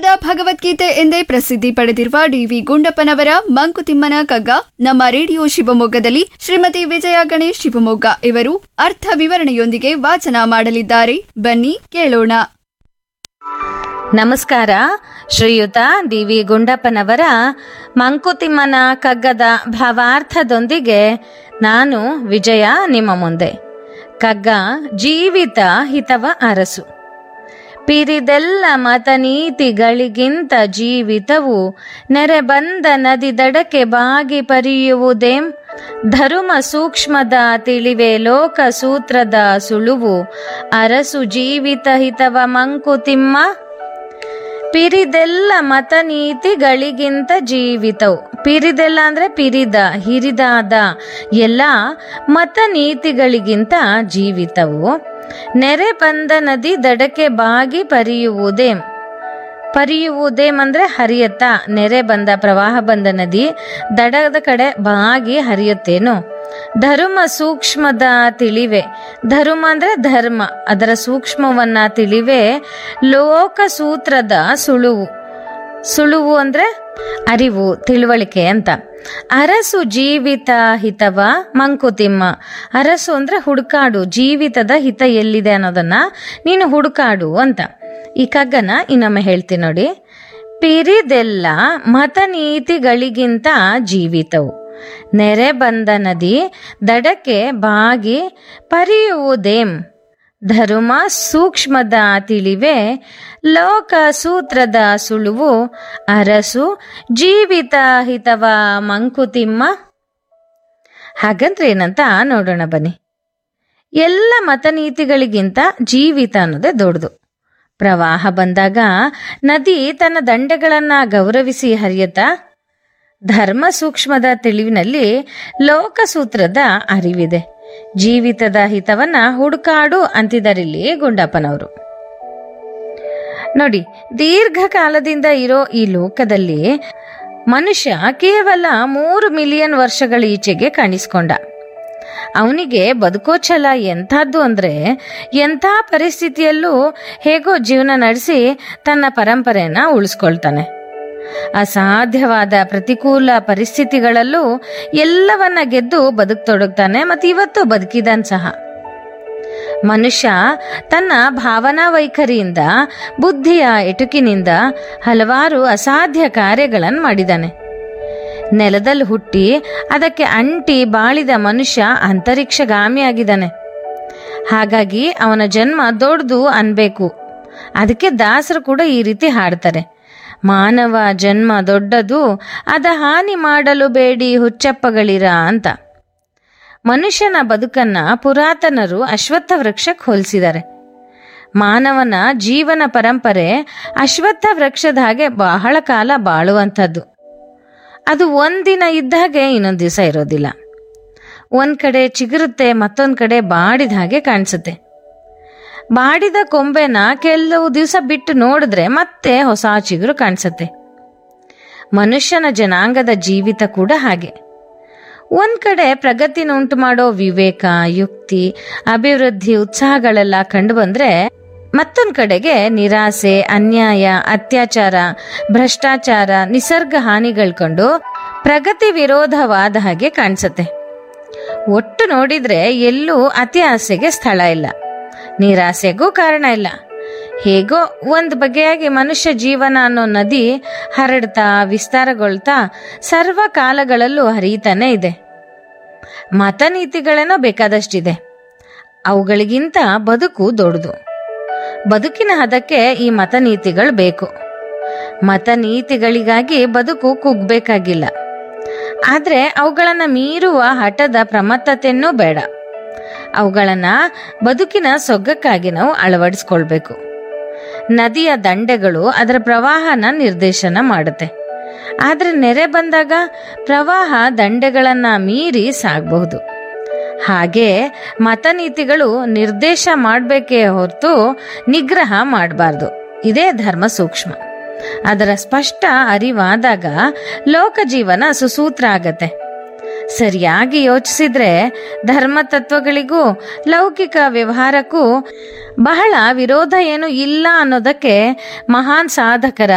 ಭಗವದ್ಗೀತೆ ಎಂದೇ ಪ್ರಸಿದ್ಧಿ ಪಡೆದಿರುವ ಡಿವಿ ಗುಂಡಪ್ಪನವರ ಮಂಕುತಿಮ್ಮನ ಕಗ್ಗ ನಮ್ಮ ರೇಡಿಯೋ ಶಿವಮೊಗ್ಗದಲ್ಲಿ ಶ್ರೀಮತಿ ವಿಜಯ ಗಣೇಶ್ ಶಿವಮೊಗ್ಗ ಇವರು ಅರ್ಥ ವಿವರಣೆಯೊಂದಿಗೆ ವಾಚನ ಮಾಡಲಿದ್ದಾರೆ ಬನ್ನಿ ಕೇಳೋಣ ನಮಸ್ಕಾರ ಶ್ರೀಯುತ ಡಿ ವಿ ಗುಂಡಪ್ಪನವರ ಮಂಕುತಿಮ್ಮನ ಕಗ್ಗದ ಭಾವಾರ್ಥದೊಂದಿಗೆ ನಾನು ವಿಜಯ ನಿಮ್ಮ ಮುಂದೆ ಕಗ್ಗ ಜೀವಿತ ಹಿತವ ಅರಸು ಪಿರಿದೆಲ್ಲ ಮತನೀತಿಗಳಿಗಿಂತ ಜೀವಿತವು ನೆರೆ ಬಂದ ನದಿ ದಡಕ್ಕೆ ಬಾಗಿ ಪರಿಯುವುದೇಂ ಧರುಮ ಸೂಕ್ಷ್ಮದ ತಿಳಿವೆ ಲೋಕ ಸೂತ್ರದ ಸುಳುವು ಅರಸು ಜೀವಿತ ಹಿತವ ಮಂಕುತಿಮ್ಮ ಪಿರಿದೆಲ್ಲ ಮತನೀತಿಗಳಿಗಿಂತ ಜೀವಿತವು ಪಿರಿದೆಲ್ಲ ಅಂದ್ರೆ ಪಿರಿದ ಹಿರಿದಾದ ಎಲ್ಲ ಮತನೀತಿಗಳಿಗಿಂತ ಜೀವಿತವು ನೆರೆ ಬಂದ ನದಿ ದಡಕ್ಕೆ ಬಾಗಿ ಪರಿಯುವುದೇಂ ಪರಿಯುವುದೇಂ ಅಂದ್ರೆ ಹರಿಯತ್ತ ನೆರೆ ಬಂದ ಪ್ರವಾಹ ಬಂದ ನದಿ ದಡದ ಕಡೆ ಬಾಗಿ ಹರಿಯುತ್ತೇನು ಧರ್ಮ ಸೂಕ್ಷ್ಮದ ತಿಳಿವೆ ಧರ್ಮ ಅಂದ್ರೆ ಧರ್ಮ ಅದರ ಸೂಕ್ಷ್ಮವನ್ನ ತಿಳಿವೆ ಲೋಕ ಸೂತ್ರದ ಸುಳುವು ಸುಳುವು ಅಂದ್ರೆ ಅರಿವು ತಿಳುವಳಿಕೆ ಅಂತ ಅರಸು ಜೀವಿತ ಹಿತವ ಮಂಕುತಿಮ್ಮ ಅರಸು ಅಂದ್ರೆ ಹುಡುಕಾಡು ಜೀವಿತದ ಹಿತ ಎಲ್ಲಿದೆ ಅನ್ನೋದನ್ನ ನೀನು ಹುಡುಕಾಡು ಅಂತ ಈ ಕಗ್ಗನ ಇನ್ನೊಮ್ಮೆ ಹೇಳ್ತೀನಿ ನೋಡಿ ಪಿರಿದೆಲ್ಲ ಮತನೀತಿಗಳಿಗಿಂತ ಜೀವಿತವು ನೆರೆ ಬಂದ ನದಿ ದಡಕ್ಕೆ ಬಾಗಿ ಪರಿಯುವುದೇಂ ಧರ್ಮ ಸೂಕ್ಷ್ಮದ ತಿಳಿವೆ ಲೋಕ ಸೂತ್ರದ ಸುಳುವು ಅರಸು ಜೀವಿತ ಹಿತವ ಮಂಕುತಿಮ್ಮ ಹಾಗಂದ್ರೆ ಏನಂತ ನೋಡೋಣ ಬನ್ನಿ ಎಲ್ಲ ಮತನೀತಿಗಳಿಗಿಂತ ಜೀವಿತ ಅನ್ನೋದೇ ದೊಡ್ಡದು ಪ್ರವಾಹ ಬಂದಾಗ ನದಿ ತನ್ನ ದಂಡೆಗಳನ್ನ ಗೌರವಿಸಿ ಹರಿಯತಾ ಧರ್ಮ ಸೂಕ್ಷ್ಮದ ತಿಳಿವಿನಲ್ಲಿ ಲೋಕಸೂತ್ರದ ಅರಿವಿದೆ ಜೀವಿತದ ಹಿತವನ್ನ ಹುಡುಕಾಡು ಅಂತಿದರಿಲ್ಲಿ ಗುಂಡಪ್ಪನವರು ನೋಡಿ ದೀರ್ಘಕಾಲದಿಂದ ಇರೋ ಈ ಲೋಕದಲ್ಲಿ ಮನುಷ್ಯ ಕೇವಲ ಮೂರು ಮಿಲಿಯನ್ ವರ್ಷಗಳ ಈಚೆಗೆ ಕಾಣಿಸ್ಕೊಂಡ ಅವನಿಗೆ ಬದುಕೋ ಛಲ ಎಂಥದ್ದು ಅಂದ್ರೆ ಎಂಥ ಪರಿಸ್ಥಿತಿಯಲ್ಲೂ ಹೇಗೋ ಜೀವನ ನಡೆಸಿ ತನ್ನ ಪರಂಪರೆಯನ್ನ ಉಳಿಸ್ಕೊಳ್ತಾನೆ ಅಸಾಧ್ಯವಾದ ಪ್ರತಿಕೂಲ ಪರಿಸ್ಥಿತಿಗಳಲ್ಲೂ ಎಲ್ಲವನ್ನ ಗೆದ್ದು ಬದುಕ್ತೊಡಗ್ತಾನೆ ಮತ್ತೆ ಇವತ್ತು ಬದುಕಿದಾನ್ ಸಹ ಮನುಷ್ಯ ತನ್ನ ಭಾವನಾ ವೈಖರಿಯಿಂದ ಬುದ್ಧಿಯ ಎಟುಕಿನಿಂದ ಹಲವಾರು ಅಸಾಧ್ಯ ಕಾರ್ಯಗಳನ್ನು ಮಾಡಿದಾನೆ ನೆಲದಲ್ಲಿ ಹುಟ್ಟಿ ಅದಕ್ಕೆ ಅಂಟಿ ಬಾಳಿದ ಮನುಷ್ಯ ಅಂತರಿಕ್ಷಗಾಮಿಯಾಗಿದ್ದಾನೆ ಹಾಗಾಗಿ ಅವನ ಜನ್ಮ ದೊಡ್ಡದು ಅನ್ಬೇಕು ಅದಕ್ಕೆ ದಾಸರು ಕೂಡ ಈ ರೀತಿ ಹಾಡ್ತಾರೆ ಮಾನವ ಜನ್ಮ ದೊಡ್ಡದು ಅದ ಹಾನಿ ಮಾಡಲು ಬೇಡಿ ಹುಚ್ಚಪ್ಪಗಳಿರ ಅಂತ ಮನುಷ್ಯನ ಬದುಕನ್ನ ಪುರಾತನರು ಅಶ್ವತ್ಥ ವೃಕ್ಷಕ್ಕೆ ಹೋಲಿಸಿದ್ದಾರೆ ಮಾನವನ ಜೀವನ ಪರಂಪರೆ ಅಶ್ವತ್ಥ ವೃಕ್ಷದ ಹಾಗೆ ಬಹಳ ಕಾಲ ಬಾಳುವಂಥದ್ದು ಅದು ಒಂದಿನ ಇದ್ದಾಗೆ ಇನ್ನೊಂದು ದಿವಸ ಇರೋದಿಲ್ಲ ಒಂದ್ ಕಡೆ ಚಿಗುರುತ್ತೆ ಮತ್ತೊಂದ್ ಕಡೆ ಬಾಡಿದ ಹಾಗೆ ಕಾಣಿಸುತ್ತೆ ಬಾಡಿದ ಕೊಂಬೆನ ಕೆಲವು ದಿವಸ ಬಿಟ್ಟು ನೋಡಿದ್ರೆ ಮತ್ತೆ ಹೊಸ ಚಿಗುರು ಕಾಣಿಸುತ್ತೆ ಮನುಷ್ಯನ ಜನಾಂಗದ ಜೀವಿತ ಕೂಡ ಹಾಗೆ ಒಂದ್ ಕಡೆ ಪ್ರಗತಿನ ಉಂಟು ಮಾಡೋ ವಿವೇಕ ಯುಕ್ತಿ ಅಭಿವೃದ್ಧಿ ಉತ್ಸಾಹಗಳೆಲ್ಲ ಕಂಡು ಬಂದ್ರೆ ಮತ್ತೊಂದ್ ಕಡೆಗೆ ನಿರಾಸೆ ಅನ್ಯಾಯ ಅತ್ಯಾಚಾರ ಭ್ರಷ್ಟಾಚಾರ ನಿಸರ್ಗ ಹಾನಿಗಳು ಕಂಡು ಪ್ರಗತಿ ವಿರೋಧವಾದ ಹಾಗೆ ಕಾಣಿಸುತ್ತೆ ಒಟ್ಟು ನೋಡಿದ್ರೆ ಎಲ್ಲೂ ಅತಿ ಆಸೆಗೆ ಸ್ಥಳ ಇಲ್ಲ ನಿರಾಸೆಗೂ ಕಾರಣ ಇಲ್ಲ ಹೇಗೋ ಒಂದು ಬಗೆಯಾಗಿ ಮನುಷ್ಯ ಜೀವನ ಅನ್ನೋ ನದಿ ಹರಡ್ತಾ ವಿಸ್ತಾರಗೊಳ್ತಾ ಸರ್ವ ಕಾಲಗಳಲ್ಲೂ ಹರಿತಾನೆ ಇದೆ ಮತನೀತಿಗಳೇನೋ ಬೇಕಾದಷ್ಟಿದೆ ಅವುಗಳಿಗಿಂತ ಬದುಕು ದೊಡ್ಡದು ಬದುಕಿನ ಹದಕ್ಕೆ ಈ ಮತನೀತಿಗಳು ಬೇಕು ಮತನೀತಿಗಳಿಗಾಗಿ ಬದುಕು ಕುಗ್ಬೇಕಾಗಿಲ್ಲ ಆದ್ರೆ ಅವುಗಳನ್ನ ಮೀರುವ ಹಠದ ಪ್ರಮತ್ತತೆಯನ್ನೂ ಬೇಡ ಅವುಗಳನ್ನ ಬದುಕಿನ ಸೊಗ್ಗಕ್ಕಾಗಿ ನಾವು ಅಳವಡಿಸ್ಕೊಳ್ಬೇಕು ನದಿಯ ದಂಡೆಗಳು ಅದರ ಪ್ರವಾಹನ ನಿರ್ದೇಶನ ಮಾಡುತ್ತೆ ಆದ್ರೆ ನೆರೆ ಬಂದಾಗ ಪ್ರವಾಹ ದಂಡೆಗಳನ್ನ ಮೀರಿ ಸಾಗಬಹುದು ಹಾಗೆ ಮತನೀತಿಗಳು ನಿರ್ದೇಶ ಮಾಡಬೇಕೇ ಹೊರತು ನಿಗ್ರಹ ಮಾಡಬಾರ್ದು ಇದೇ ಧರ್ಮ ಸೂಕ್ಷ್ಮ ಅದರ ಸ್ಪಷ್ಟ ಅರಿವಾದಾಗ ಲೋಕ ಜೀವನ ಸುಸೂತ್ರ ಆಗತ್ತೆ ಸರಿಯಾಗಿ ಯೋಚಿಸಿದ್ರೆ ಧರ್ಮ ತತ್ವಗಳಿಗೂ ಲೌಕಿಕ ವ್ಯವಹಾರಕ್ಕೂ ಬಹಳ ವಿರೋಧ ಏನು ಇಲ್ಲ ಅನ್ನೋದಕ್ಕೆ ಮಹಾನ್ ಸಾಧಕರ